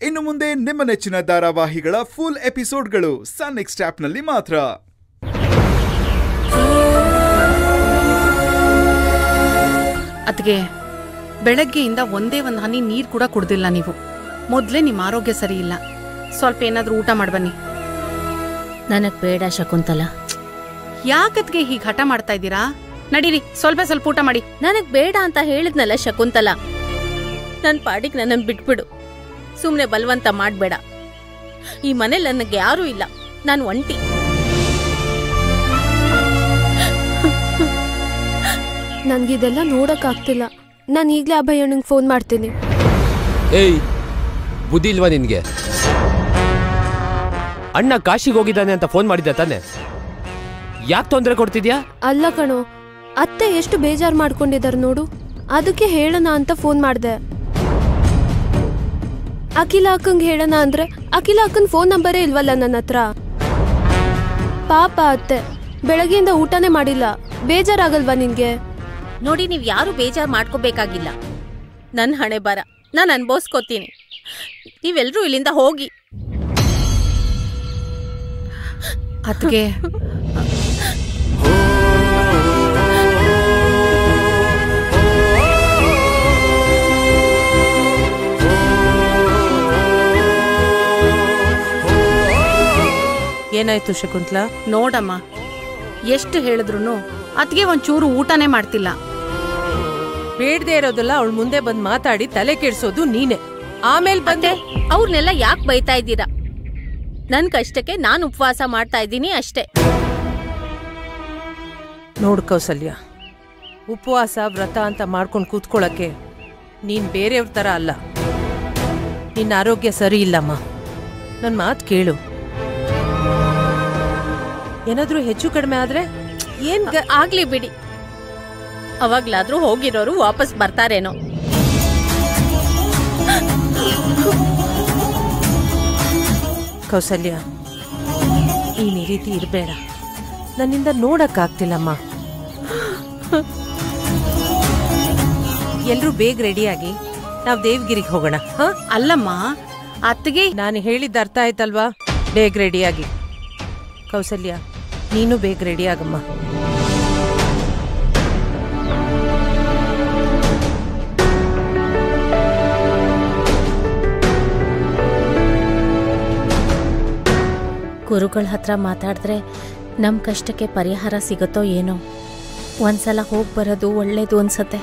ಇನ್ನು ಮುಂದೆ ನಿಮ್ಮ ನೆಚ್ಚಿನ ಧಾರಾವಾಹಿಗಳ ಫುಲ್ ಎಪಿಸೋಡ್ಗಳು ಸನ್ ನೆಕ್ಸ್ಟ್ ಆಪ್ನಲ್ಲಿ ಮಾತ್ರ ಅದ್ಗೆ ಬೆಳಗ್ಗೆಯಿಂದ ಒಂದೇ ಒಂದು ಹನಿ ನೀರು ಕೂಡ ಕುಡ್ದಿಲ್ಲ ನೀವು ಮೊದಲೇ ನಿಮ್ಮ ಆರೋಗ್ಯ ಸರಿ ಇಲ್ಲ ಸ್ವಲ್ಪ ಏನಾದ್ರೂ ಊಟ ಮಾಡ್ಬನ್ನಿ ನನಗ್ ಬೇಡ ಶಕುಂತಲ ಯಾಕತ್ಗೆ ಹೀಗೆ ಹಠ ಮಾಡ್ತಾ ಇದ್ದೀರಾ ನಡೀರಿ ಸ್ವಲ್ಪ ಸ್ವಲ್ಪ ಊಟ ಮಾಡಿ ನನಗ್ ಬೇಡ ಅಂತ ಹೇಳಿದ್ನಲ್ಲ ಶಕುಂತಲ ನನ್ ಪಾಡಿಗೆ ನನ್ನನ್ ಬಿಟ್ಬಿಡು ಸುಮ್ನೆ ಬಲವಂತ ಮಾಡ್ಬೇಡ ಈ ಮನೇಲಿ ನನಗೆ ಯಾರೂ ಇಲ್ಲ ನಾನು ಒಂಟಿ ನನ್ಗಿದೆಲ್ಲ ನೋಡಕ್ಕಾಗ್ತಿಲ್ಲ ನಾನು ಈಗಲೇ ಅಭಯಣ್ಣಂಗೆ ಫೋನ್ ಮಾಡ್ತೀನಿ ಏಯ್ ಬುದ್ಧಿ ಇಲ್ವಾ ನಿನ್ಗೆ ಅಣ್ಣ ಕಾಶಿಗೆ ಹೋಗಿದ್ದಾನೆ ಅಂತ ಫೋನ್ ಮಾಡಿದ್ದ ತಾನೆ ಯಾಕೆ ತೊಂದರೆ ಕೊಡ್ತಿದ್ಯಾ ಅಲ್ಲ ಕಣೋ ಅತ್ತೆ ಎಷ್ಟು ಬೇಜಾರು ಮಾಡ್ಕೊಂಡಿದ್ದಾರೆ ನೋಡು ಅದಕ್ಕೆ ಹೇಳೋಣ ಅಂತ ಫೋನ್ ಮಾಡಿದೆ ಅಖಿಲ ಅಕ್ಕಂಗೆ ಹೇಳೋಣ ಅಂದ್ರೆ ಅಖಿಲ ಅಕ್ಕನ ಫೋನ್ ನಂಬರೇ ಇಲ್ವಲ್ಲ ನನ್ನ ಹತ್ರ ಪಾಪ ಅತ್ತೆ ಬೆಳಗ್ಗೆಯಿಂದ ಊಟನೇ ಮಾಡಿಲ್ಲ ಬೇಜಾರಾಗಲ್ವಾ ನಿನ್ಗೆ ನೋಡಿ ನೀವ್ ಯಾರು ಬೇಜಾರ್ ಮಾಡ್ಕೋಬೇಕಾಗಿಲ್ಲ ನನ್ ಹಣೆ ಬರ ನಾನು ಅನ್ಭವಿಸ್ಕೋತೀನಿ ನೀವೆಲ್ರೂ ಇಲ್ಲಿಂದ ಹೋಗಿ ಅದ್ಗೆ ಏನಾಯ್ತು ಶಕುಂತ್ಲಾ ನೋಡಮ್ಮ ಎಷ್ಟು ಹೇಳಿದ್ರು ಅದ್ಗೆ ಒಂಚೂರು ಊಟನೇ ಮಾಡ್ತಿಲ್ಲ ಬೇಡದೆ ಇರೋದಲ್ಲ ಅವಳ ಮುಂದೆ ಬಂದ್ ಮಾತಾಡಿ ತಲೆ ಕೆಡ್ಸೋದು ನೀನೆ ಆಮೇಲೆ ಬಂದೆ ಮತ್ತೆ ಅವ್ರನ್ನೆಲ್ಲ ಯಾಕೆ ಬೈತಾ ಇದ್ದೀರಾ ನನ್ ಕಷ್ಟಕ್ಕೆ ನಾನು ಉಪವಾಸ ಮಾಡ್ತಾ ಇದ್ದೀನಿ ಅಷ್ಟೇ ನೋಡ್ ಕೌಸಲ್ಯ ಉಪವಾಸ ವ್ರತ ಅಂತ ಮಾಡ್ಕೊಂಡು ಕೂತ್ಕೊಳ್ಳಕ್ಕೆ ನೀನ್ ಬೇರೆಯವ್ರ ತರ ಅಲ್ಲ ನಿನ್ನ ಆರೋಗ್ಯ ಸರಿ ಇಲ್ಲಮ್ಮ ನನ್ ಮಾತ್ ಕೇಳು ಏನಾದ್ರೂ ಹೆಚ್ಚು ಕಡಿಮೆ ಆದ್ರೆ ಏನ್ ಗ- ಆಗ್ಲಿ ಬಿಡಿ ಅವಾಗ್ಲಾದ್ರೂ ಹೋಗಿರೋರು ವಾಪಸ್ ಬರ್ತಾರೇನೋ ಕೌಸಲ್ಯ ನೀನ್ ಈ ರೀತಿ ಇರಬೇಡ ನನ್ನಿಂದ ನೋಡಕ್ಕಾಗ್ತಿಲ್ಲಮ್ಮ ಎಲ್ರೂ ಬೇಗ ರೆಡಿಯಾಗಿ ನಾವ್ ದೇವಗಿರಿಗೆ ಹೋಗೋಣ ಹಾ ಅಲ್ಲಮ್ಮ ಅತ್ತಿಗೆ ನಾನು ಹೇಳಿದ್ದ ಅರ್ಥ ಆಯ್ತಲ್ವಾ ಬೇಗ ರೆಡಿಯಾಗಿ ಕೌಸಲ್ಯ ನೀನು ಬೇಗ ರೆಡಿ ಆಗಮ್ಮ ಗುರುಗಳ ಹತ್ರ ಮಾತಾಡಿದ್ರೆ ನಮ್ ಕಷ್ಟಕ್ಕೆ ಪರಿಹಾರ ಸಿಗುತ್ತೋ ಏನೋ ಒಂದ್ಸಲ ಹೋಗ್ ಬರೋದು ಒಳ್ಳೇದು ಅನ್ಸತ್ತೆ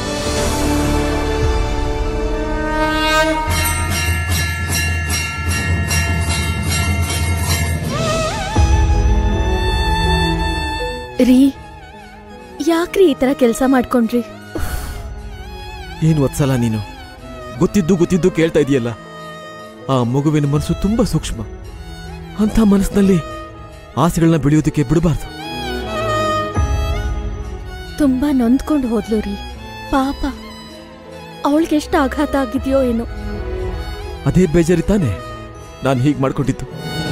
ರೀ ಯಾಕ್ರಿ ಈ ಥರ ಕೆಲಸ ಮಾಡ್ಕೊಂಡ್ರಿ ಏನು ಒತ್ಸಲ ನೀನು ಗೊತ್ತಿದ್ದು ಗೊತ್ತಿದ್ದು ಕೇಳ್ತಾ ಇದೆಯಲ್ಲ ಆ ಮಗುವಿನ ಮನಸ್ಸು ತುಂಬಾ ಸೂಕ್ಷ್ಮ ಅಂಥ ಮನಸ್ಸಿನಲ್ಲಿ ಆಸೆಗಳನ್ನ ಬೆಳೆಯೋದಕ್ಕೆ ಬಿಡಬಾರ್ದು ತುಂಬಾ ನೊಂದ್ಕೊಂಡು ಹೋದ್ಲು ರೀ ಪಾಪ ಅವಳಿಗೆ ಎಷ್ಟು ಆಘಾತ ಆಗಿದೆಯೋ ಏನೋ ಅದೇ ಬೇಜಾರಿ ತಾನೆ ನಾನು ಹೀಗೆ ಮಾಡ್ಕೊಂಡಿದ್ದು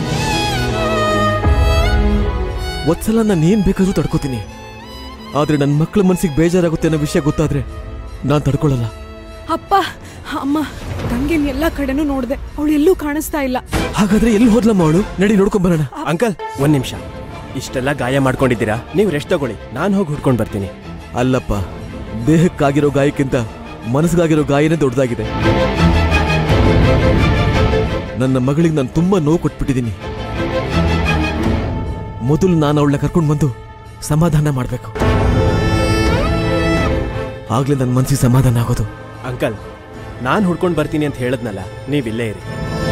ಒತ್ಸಲ ನಾನು ಏನ್ ಬೇಕಾದ್ರೂ ತಡ್ಕೋತೀನಿ ಆದ್ರೆ ನನ್ನ ಮಕ್ಕಳ ಮನಸ್ಸಿಗೆ ಬೇಜಾರಾಗುತ್ತೆ ಅನ್ನೋ ವಿಷಯ ಗೊತ್ತಾದ್ರೆ ನಾನು ತಡ್ಕೊಳ್ಳಲ್ಲ ಅಪ್ಪ ಅಮ್ಮ ತಂಗಿನ ಎಲ್ಲ ಕಡೆನೂ ನೋಡ್ದೆ ಅವಳು ಎಲ್ಲೂ ಕಾಣಿಸ್ತಾ ಇಲ್ಲ ಹಾಗಾದ್ರೆ ಎಲ್ಲಿ ಹೋದ್ಲಮ್ಮ ಅವಳು ನಡಿ ನೋಡ್ಕೊಂಡ್ ಬರೋಣ ಅಂಕಲ್ ಒಂದ್ ನಿಮಿಷ ಇಷ್ಟೆಲ್ಲ ಗಾಯ ಮಾಡ್ಕೊಂಡಿದ್ದೀರಾ ನೀವು ರೆಸ್ಟ್ ತಗೊಳ್ಳಿ ನಾನು ಹೋಗಿ ಹುಡ್ಕೊಂಡು ಬರ್ತೀನಿ ಅಲ್ಲಪ್ಪ ದೇಹಕ್ಕಾಗಿರೋ ಗಾಯಕ್ಕಿಂತ ಮನಸ್ಸಿಗಾಗಿರೋ ಗಾಯನೇ ದೊಡ್ಡದಾಗಿದೆ ನನ್ನ ಮಗಳಿಗೆ ನಾನು ತುಂಬಾ ನೋವು ಕೊಟ್ಬಿಟ್ಟಿದ್ದೀನಿ ಮೊದಲು ನಾನು ಅವಳನ್ನ ಕರ್ಕೊಂಡು ಬಂದು ಸಮಾಧಾನ ಮಾಡಬೇಕು ಆಗ್ಲೇ ನನ್ನ ಮನಸ್ಸಿಗೆ ಸಮಾಧಾನ ಆಗೋದು ಅಂಕಲ್ ನಾನು ಹುಡ್ಕೊಂಡು ಬರ್ತೀನಿ ಅಂತ ಹೇಳದ್ನಲ್ಲ ನೀವಿಲ್ಲೇ ಇರಿ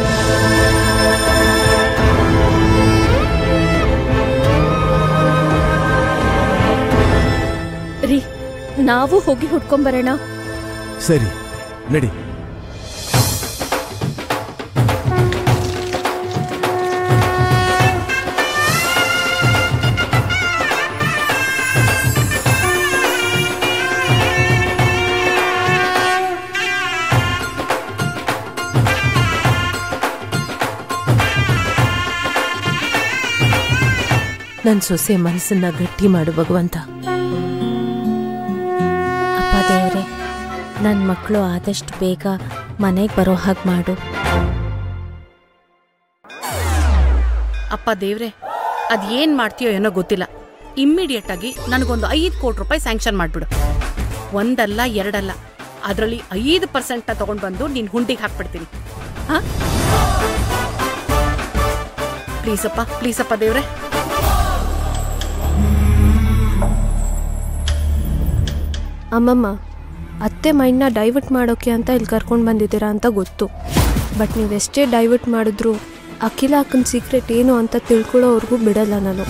ರೀ ನಾವು ಹೋಗಿ ಹುಡ್ಕೊಂಬರೋಣ ಸರಿ ನಡಿ ನನ್ ಸೊಸೆ ಮನಸ್ಸನ್ನ ಗಟ್ಟಿ ಮಾಡು ಭಗವಂತ ಅಪ್ಪ ದೇವ್ರೆ ನನ್ನ ಮಕ್ಕಳು ಆದಷ್ಟು ಬೇಗ ಮನೆಗೆ ಬರೋ ಹಾಗೆ ಮಾಡು ಅಪ್ಪ ದೇವ್ರೆ ಅದ್ ಏನ್ ಮಾಡ್ತೀಯೋ ಏನೋ ಗೊತ್ತಿಲ್ಲ ಇಮ್ಮಿಡಿಯೇಟ್ ಆಗಿ ನನಗೊಂದು ಐದು ಕೋಟಿ ರೂಪಾಯಿ ಸ್ಯಾಂಕ್ಷನ್ ಮಾಡ್ಬಿಡು ಒಂದಲ್ಲ ಎರಡಲ್ಲ ಅದರಲ್ಲಿ ಐದು ಪರ್ಸೆಂಟ್ ತಗೊಂಡ್ ಬಂದು ನಿನ್ ಹುಂಡಿಗೆ ಹಾಕ್ಬಿಡ್ತೀನಿ ಹಾ ಪ್ಲೀಸ್ ಅಪ್ಪ ಪ್ಲೀಸ್ ಅಪ್ಪ ದೇವ್ರೆ ಅಮ್ಮಮ್ಮ ಅತ್ತೆ ಮೈಂಡ್ನ ಡೈವರ್ಟ್ ಮಾಡೋಕೆ ಅಂತ ಇಲ್ಲಿ ಕರ್ಕೊಂಡು ಬಂದಿದ್ದೀರಾ ಅಂತ ಗೊತ್ತು ಬಟ್ ನೀವೆಷ್ಟೇ ಡೈವರ್ಟ್ ಮಾಡಿದ್ರು ಅಖಿಲ ಅಕ್ಕನ ಸೀಕ್ರೆಟ್ ಏನು ಅಂತ ತಿಳ್ಕೊಳ್ಳೋವರೆಗೂ ಬಿಡಲ್ಲ ನಾನು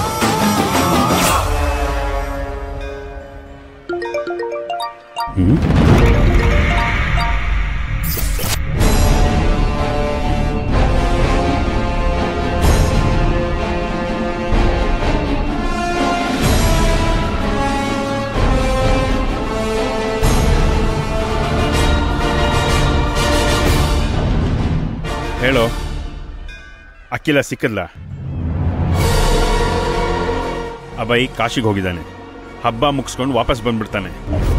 ಹೇಳೋ ಅಕ್ಕಿಲ ಸಿಕ್ಕದ್ಲ ಅಭಯ್ ಕಾಶಿಗೆ ಹೋಗಿದ್ದಾನೆ ಹಬ್ಬ ಮುಗಿಸ್ಕೊಂಡು ವಾಪಸ್ ಬಂದ್ಬಿಡ್ತಾನೆ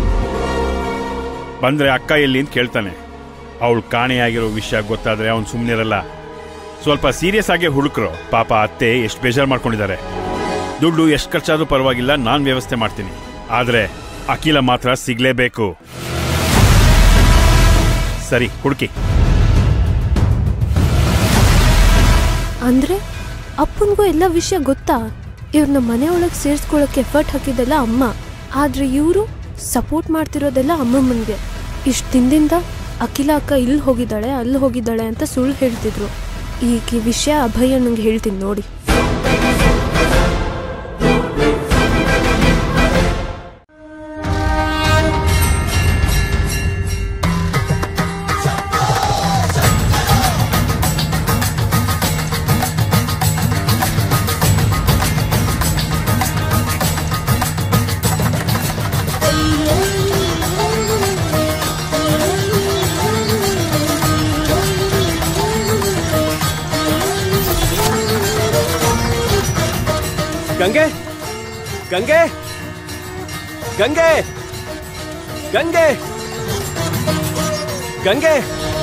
ಬಂದ್ರೆ ಅಕ್ಕ ಎಲ್ಲಿ ಅಂತ ಕೇಳ್ತಾನೆ ಅವಳು ಕಾಣೆಯಾಗಿರೋ ವಿಷಯ ಗೊತ್ತಾದ್ರೆ ಅವನು ಸುಮ್ಮನಿರಲ್ಲ ಸ್ವಲ್ಪ ಸೀರಿಯಸ್ ಆಗಿ ಹುಡುಕ್ರು ಪಾಪ ಅತ್ತೆ ಎಷ್ಟು ಬೇಜಾರು ಮಾಡ್ಕೊಂಡಿದ್ದಾರೆ ದುಡ್ಡು ಎಷ್ಟು ಖರ್ಚಾದ್ರೂ ಪರವಾಗಿಲ್ಲ ನಾನು ವ್ಯವಸ್ಥೆ ಮಾಡ್ತೀನಿ ಆದರೆ ಅಖಿಲ ಮಾತ್ರ ಸಿಗ್ಲೇಬೇಕು ಸರಿ ಹುಡುಕಿ ಅಂದ್ರೆ ಅಪ್ಪನಿಗೂ ಎಲ್ಲ ವಿಷಯ ಗೊತ್ತಾ ಇವ್ರನ್ನ ಮನೆಯೊಳಗೆ ಸೇರಿಸ್ಕೊಳ್ಳೋಕೆ ಎಫರ್ಟ್ ಹಾಕಿದ್ದೆಲ್ಲ ಅಮ್ಮ ಆದ್ರೆ ಇವರು ಸಪೋರ್ಟ್ ಮಾಡ್ತಿರೋದೆಲ್ಲ ಅಮ್ಮಮ್ಮನಿಗೆ ಇಷ್ಟು ದಿನದಿಂದ ಅಖಿಲ ಅಕ್ಕ ಇಲ್ಲಿ ಹೋಗಿದ್ದಾಳೆ ಅಲ್ಲಿ ಹೋಗಿದ್ದಾಳೆ ಅಂತ ಸುಳ್ಳು ಹೇಳ್ತಿದ್ರು ಈಗ ಈ ವಿಷಯ ಅಭಯ ನಂಗೆ ಹೇಳ್ತೀನಿ ನೋಡಿ ಗಂಗೆ ಗಂಗೆ ಗಂಗೆ ಗಂಗೆ ಗಂಗೆ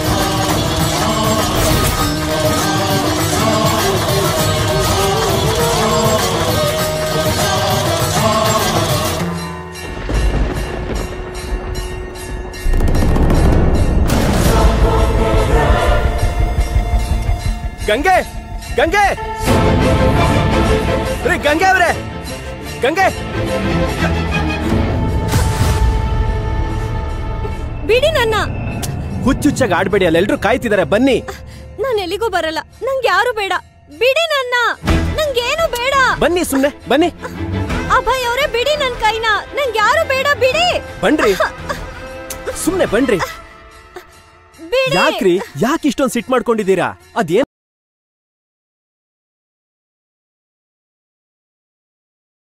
ಗಂಗೆ ಗಂಗೆ ರೀ ಗಂಗೆ ಅವ್ರೆ ಗಂಗೆ ಬಿಡಿ ನನ್ನ ಹುಚ್ಚುಚ್ಚಾಗಿ ಆಡ್ಬೇಡಿ ಅಲ್ಲಿ ಎಲ್ರು ಕಾಯ್ತಿದ್ದಾರೆ ಬನ್ನಿ ನಾನು ಎಲ್ಲಿಗೂ ಬರಲ್ಲ ನಂಗೆ ಯಾರು ಬೇಡ ಬಿಡಿ ನನ್ನ ನಂಗೇನು ಬೇಡ ಬನ್ನಿ ಸುಮ್ನೆ ಬನ್ನಿ ಅಭಯ್ ಅವರೇ ಬಿಡಿ ನನ್ ಕೈನ ನಂಗೆ ಯಾರು ಬೇಡ ಬಿಡಿ ಬನ್ರಿ ಸುಮ್ನೆ ಬನ್ರಿ ಬಿಡಿ ಯಾಕ್ರಿ ಯಾಕೆ ಇಷ್ಟೊಂದು ಸಿಟ್ ಮಾಡ್ಕೊಂಡಿದ್ದೀರಾ ಅದೇನ್